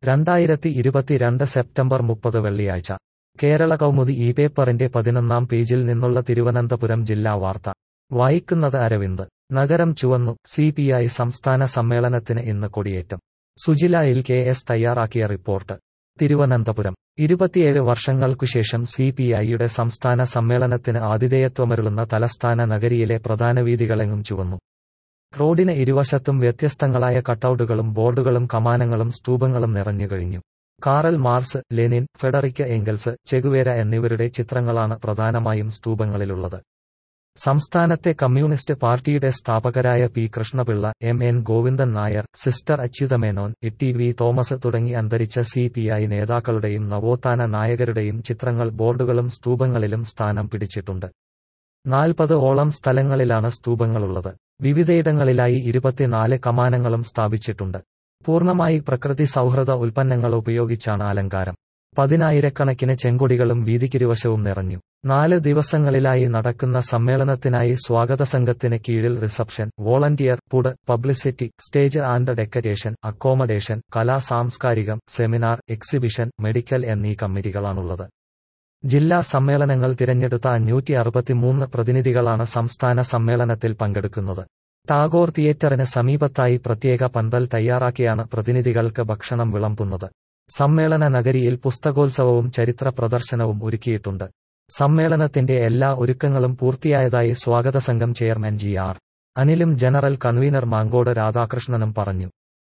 രണ്ടായിരത്തി ഇരുപത്തിരണ്ട് സെപ്റ്റംബർ മുപ്പത് വെള്ളിയാഴ്ച കേരള കൗമുദി ഈ പേപ്പറിന്റെ പതിനൊന്നാം പേജിൽ നിന്നുള്ള തിരുവനന്തപുരം ജില്ലാ വാർത്ത വായിക്കുന്നത് അരവിന്ദ് നഗരം ചുവന്നു സിപിഐ സംസ്ഥാന സമ്മേളനത്തിന് ഇന്ന് കൊടിയേറ്റം സുജില എൽ കെ എസ് തയ്യാറാക്കിയ റിപ്പോർട്ട് തിരുവനന്തപുരം ഇരുപത്തിയേഴ് വർഷങ്ങൾക്കുശേഷം സിപിഐയുടെ സംസ്ഥാന സമ്മേളനത്തിന് ആതിഥേയത്വമരുളുന്ന തലസ്ഥാന നഗരിയിലെ പ്രധാന വീഥികളെങ്ങും ചുവന്നു റോഡിന് ഇരുവശത്തും വ്യത്യസ്തങ്ങളായ കട്ടൌട്ടുകളും ബോർഡുകളും കമാനങ്ങളും സ്തൂപങ്ങളും നിറഞ്ഞുകഴിഞ്ഞു Karl Marx Lenin Friedrich Engels Che Guevara എന്നിവരുടെ ചിത്രങ്ങളാണ് പ്രധാനമായും സ്തൂപങ്ങളിലുള്ളത് സംസ്ഥാനത്തെ കമ്മ്യൂണിസ്റ്റ് പാർട്ടിയുടെ സ്ഥാപകരായ P Krishnapillai M N Govindan Nair സിസ്റ്റർ അച്യുതമേനോൻ ടി വി തോമസ് തുടങ്ങി അന്തരിച്ച സി പി ഐ നേതാക്കളുടെയും നവോത്ഥാന നായകരുടെയും ചിത്രങ്ങൾ ബോർഡുകളും സ്തൂപങ്ങളിലും സ്ഥാനം പിടിച്ചിട്ടുണ്ട് നാൽപ്പത് ഓളം സ്ഥലങ്ങളിലാണ് സ്തൂപങ്ങളുള്ളത് വിവിധയിടങ്ങളിലായി ഇരുപത്തിനാല് കമാനങ്ങളും സ്ഥാപിച്ചിട്ടുണ്ട് പൂർണ്ണമായി പ്രകൃതി സൗഹൃദ ഉൽപ്പന്നങ്ങൾ ഉപയോഗിച്ചാണ് അലങ്കാരം പതിനായിരക്കണക്കിന് ചെങ്കൊടികളും വീതിക്കിരുവശവും നിറഞ്ഞു നാല് ദിവസങ്ങളിലായി നടക്കുന്ന സമ്മേളനത്തിനായി സ്വാഗത സംഘത്തിന് കീഴിൽ reception volunteer food publicity stage and decoration accommodation കലാ സാംസ്കാരികം സെമിനാർ എക്സിബിഷൻ മെഡിക്കൽ എന്നീ കമ്മിറ്റികളാണുള്ളത് ജില്ലാ സമ്മേളനങ്ങൾ തിരഞ്ഞെടുത്ത അഞ്ഞൂറ്റി അറുപത്തിമൂന്ന് പ്രതിനിധികളാണ് സംസ്ഥാന സമ്മേളനത്തിൽ പങ്കെടുക്കുന്നത് ടാഗോർ തിയേറ്ററിന് സമീപത്തായി പ്രത്യേക പന്തൽ തയ്യാറാക്കിയാണ് പ്രതിനിധികൾക്ക് ഭക്ഷണം വിളമ്പുന്നത് സമ്മേളന നഗരിയിൽ പുസ്തകോത്സവവും ചരിത്ര പ്രദർശനവും ഒരുക്കിയിട്ടുണ്ട് സമ്മേളനത്തിന്റെ എല്ലാ ഒരുക്കങ്ങളും പൂർത്തിയായതായി സ്വാഗത സംഘം ചെയർമാൻ ജി ആർ അനിലും ജനറൽ കൺവീനർ മാങ്കോട് രാധാകൃഷ്ണനും പറഞ്ഞു